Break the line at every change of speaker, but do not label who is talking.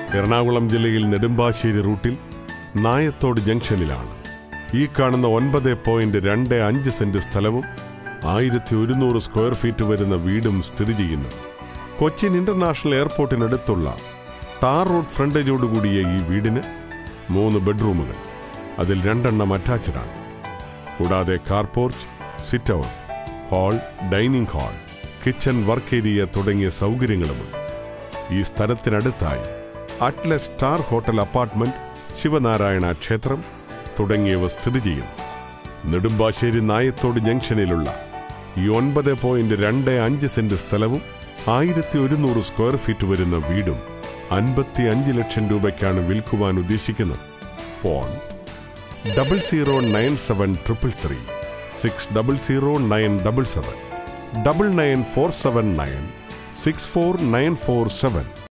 എറണാകുളം ജില്ലയിൽ നെടുമ്പാശ്ശേരി റൂട്ടിൽ നായത്തോട് ജംഗ്ഷനിലാണ് ഈ കാണുന്ന ഒൻപത് പോയിന്റ് രണ്ട് അഞ്ച് സെന്റ് സ്ഥലവും ആയിരത്തി ഒരുന്നൂറ് സ്ക്വയർ ഫീറ്റ് വരുന്ന വീടും സ്ഥിതി ചെയ്യുന്നു കൊച്ചിൻ ഇന്റർനാഷണൽ എയർപോർട്ടിനടുത്തുള്ള ടാർ റോഡ് ഫ്രണ്ടേജോടുകൂടിയ ഈ വീടിന് മൂന്ന് ബെഡ്റൂമുകൾ അതിൽ രണ്ടെണ്ണം അറ്റാച്ചഡാണ് കൂടാതെ car porch sit out hall dining hall kitchen work area തുടങ്ങിയ സൗകര്യങ്ങളുമുണ്ട് ഈ സ്ഥലത്തിനടുത്തായി Atlas star hotel apartment Sivanarayana ക്ഷേത്രം തുടങ്ങിയവ സ്ഥിതി ചെയ്യുന്നു നെടുമ്പാശ്ശേരി നായത്തോട് ജംഗ്ഷനിലുള്ള ഈ ഒൻപത് പോയിന്റ് രണ്ട് അഞ്ച് സെന്റ് സ്ഥലവും ആയിരത്തി ഒരുന്നൂറ് സ്ക്വയർ ഫീറ്റ് വരുന്ന വീടും അൻപത്തി അഞ്ച് ലക്ഷം രൂപയ്ക്കാണ് വിൽക്കുവാൻ ഉദ്ദേശിക്കുന്നത് phone double zero nine seven triple three six double zero nine double seven double nine four seven nine six four nine four seven